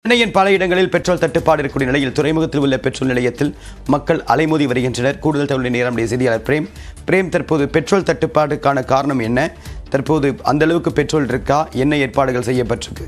சென்னையின் பல இடங்களில் பெட்ரோல் தட்டுப்பாடு இருக்கக்கூடிய நிலையில் துறைமுகத்தில் உள்ள பெட்ரோல் நிலையத்தில் மக்கள் அலைமோதி வருகின்றனர் கூடுதல் தகவலை நேரம் செய்தியாளர் பிரேம் பிரேம் தற்போது பெட்ரோல் தட்டுப்பாடுக்கான காரணம் என்ன தற்போது அந்த அளவுக்கு பெட்ரோல் இருக்கா என்ன ஏற்பாடுகள் செய்யப்பட்டிருக்கு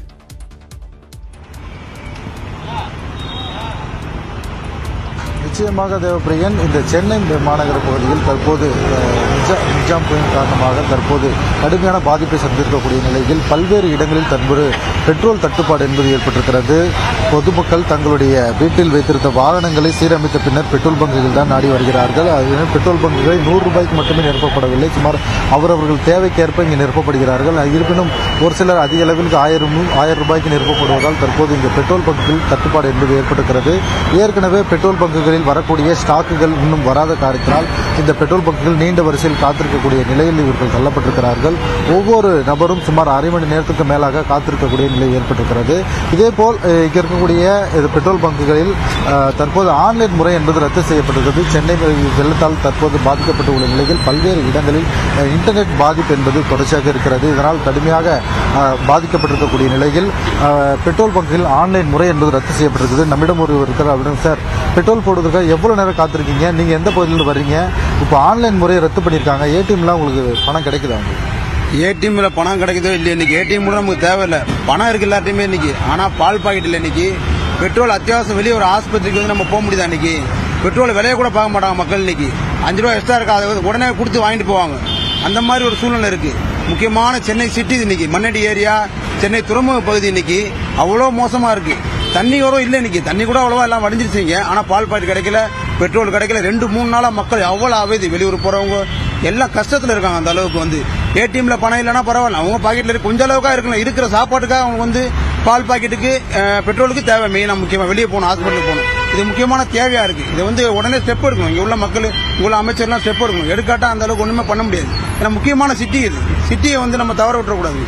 நிச்சயமாக தேவப்பிரியன் இந்த சென்னை மாநகர பகுதியில் தற்போது அஹ், நிஜா- நிஜாம் புயல் காரணமாக தற்போது கடுமையான பாதிப்பை சந்திருக்கக்கூடிய நிலையில் பல்வேறு இடங்களில் தற்போது பெட்ரோல் தட்டுப்பாடு என்பது ஏற்பட்டிருக்கிறது பொதுமக்கள் தங்களுடைய வீட்டில் வைத்திருந்த வாகனங்களை சீரமைத்த பின்னர் பெட்ரோல் பங்குகள் தான் நாடி வருகிறார்கள் அது பெட்ரோல் பங்குகள் நூறு ரூபாய்க்கு மட்டுமே நிரப்பப்படவில்லை சுமார் அவரவர்கள் தேவைக்கேற்ப இங்கு நிரப்பப்படுகிறார்கள் இருப்பினும் ஒரு சிலர் அதிக அளவில் ஆயிரம் ஆயிரம் ரூபாய்க்கு நிரப்பப்படுவதால் தற்போது இங்கு பெட்ரோல் பங்குகளில் தட்டுப்பாடு என்பது ஏற்பட்டிருக்கிறது ஏற்கனவே பெட்ரோல் பங்குகளில் வரக்கூடிய ஸ்டாக்குகள் இன்னும் வராத காரணத்தினால் இந்த பெட்ரோல் பங்குகள் நீண்ட வரிசையில் காத்திருக்கக்கூடிய நிலையில் இவர்கள் தள்ளப்பட்டிருக்கிறார்கள் ஒவ்வொரு நபரும் சுமார் அரை மணி நேரத்துக்கு மேலாக காத்திருக்கக்கூடிய நிலை ஏற்பட்டிருக்கிறது இதேபோல் அஹ், இங்க இருக்கக்கூடிய இது பெட்ரோல் பங்குகளில் அஹ், தற்போது ஆன்லைன் முறை என்பது ரத்து செய்யப்பட்டிருக்கிறது சென்னை வெள்ளத்தால் தற்போது பாதிக்கப்பட்டுள்ள நிலையில் பல்வேறு இடங்களில் அஹ், இன்டர்நெட் பாதிப்பு என்பது தொடர்ச்சியாக இருக்கிறது இதனால் கடுமையாக அஹ், பாதிக்கப்பட்டிருக்கக்கூடிய நிலையில் அஹ், பெட்ரோல் பங்குகளில் ஆன்லைன் முறை என்பது ரத்து செய்யப்பட்டிருக்கிறது நம்மிடம் ஒரு இருக்கிறார் அப்படின்னு சார் பெட்ரோல் போடுறதுக்காக எவ்வளவு நேரம் காத்திருக்கீங்க நீங்க எந்த பகுதியிலிருந்து வர்றீங்க இப்போ ஆன்லைன் முறையை ரத்து பண்ணியிருக்காங்க ஏடிஎம்லாம் உங்களுக்கு பணம் கிடைக்குதா உங்களுக்கு ஏடிஎம்ல பணம் கிடைக்குதோ இல்லையா இன்னைக்கு ஏடிஎம் கூட நமக்கு தேவையில்லை பணம் இருக்கு எல்லாத்தையுமே இன்னைக்கு ஆனா பால் பாக்கெட் இல்லை இன்னைக்கு பெட்ரோல் அத்தியாவசியம் வெளியே ஒரு ஆஸ்பத்திரிக்கு வந்து நம்ம போக முடியுதா இன்னைக்கு பெட்ரோல் விலையை கூட பார்க்க மாட்டாங்க மக்கள் இன்னைக்கு அஞ்சு ரூபா எக்ஸ்ட்ரா இருக்கா அதை வந்து உடனே கொடுத்து வாங்கிட்டு போவாங்க அந்த மாதிரி ஒரு சூழ்நிலை இருக்கு முக்கியமான சென்னை சிட்டி இன்னைக்கு மண்ணடி ஏரியா சென்னை துறைமுக பகுதி இன்னைக்கு அவ்வளோ மோசமா இருக்கு தண்ணி வரும் இல்லை இன்னைக்கு தண்ணி கூட அவ்வளவா எல்லாம் வடிஞ்சிருச்சீங்க ஆனா பால் பாக்கெட் கிடைக்கல பெட்ரோல் கிடைக்கல ரெண்டு மூணு நாளா மக்கள் அவ்வளவு அவதி வெளியூர் போறவங்க எல்லாம் கஷ்டத்துல இருக்காங்க அந்த அளவுக்கு வந்து ஏடிஎம்ல பணம் இல்லைன்னா பரவாயில்ல அவங்க பாக்கெட்ல இருக்கு கொஞ்சம் அளவுக்கா இருக்கலாம் இருக்கிற சாப்பாட்டுக்காக அவங்க வந்து பால் பாக்கெட்டுக்கு அஹ், பெட்ரோலுக்கு தேவை மெயினா முக்கியமா வெளியே போகணும் ஹாஸ்பிட்டலுக்கு போகணும் இது முக்கியமான தேவையா இருக்கு இதை வந்து உடனே ஸ்டெப் எடுக்கணும் இங்க உள்ள மக்கள் இங்க உள்ள அமைச்சர்லாம் ஸ்டெப் எடுக்கணும் எடுக்காட்டா அந்த அளவுக்கு ஒண்ணுமே பண்ண முடியாது ஏன்னா முக்கியமான சிட்டி இது சிட்டியை வந்து நம்ம தவற விட்டுறக்கூடாது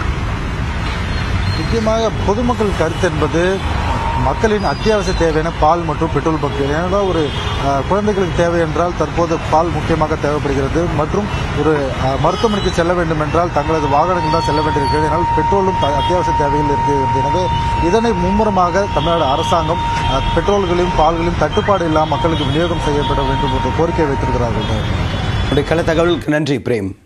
முக்கியமாக பொதுமக்கள் கருத்து என்பது மக்களின் அத்தியாவசிய தேவையான பால் மற்றும் பெட்ரோல் பங்கு ஏன்னா ஒரு அஹ், குழந்தைகளுக்கு தேவை என்றால் தற்போது பால் முக்கியமாக தேவைப்படுகிறது மற்றும் ஒரு அஹ், மருத்துவமனைக்கு செல்ல வேண்டும் என்றால் தங்களது வாகனங்கள் தான் செல்ல வேண்டியிருக்கிறது அதனால் பெட்ரோலும் த- அத்தியாவசிய தேவைகள் இருக்கிறது எனவே இதனை மும்முரமாக தமிழ்நாடு அரசாங்கம் அஹ், பெட்ரோல்களையும் பால்களையும் தட்டுப்பாடு இல்லாமல் மக்களுக்கு விநியோகம் செய்யப்பட வேண்டும் என்ற கோரிக்கை வைத்திருக்கிறார்கள் உங்களுடைய கள தகவலுக்கு நன்றி பிரேம்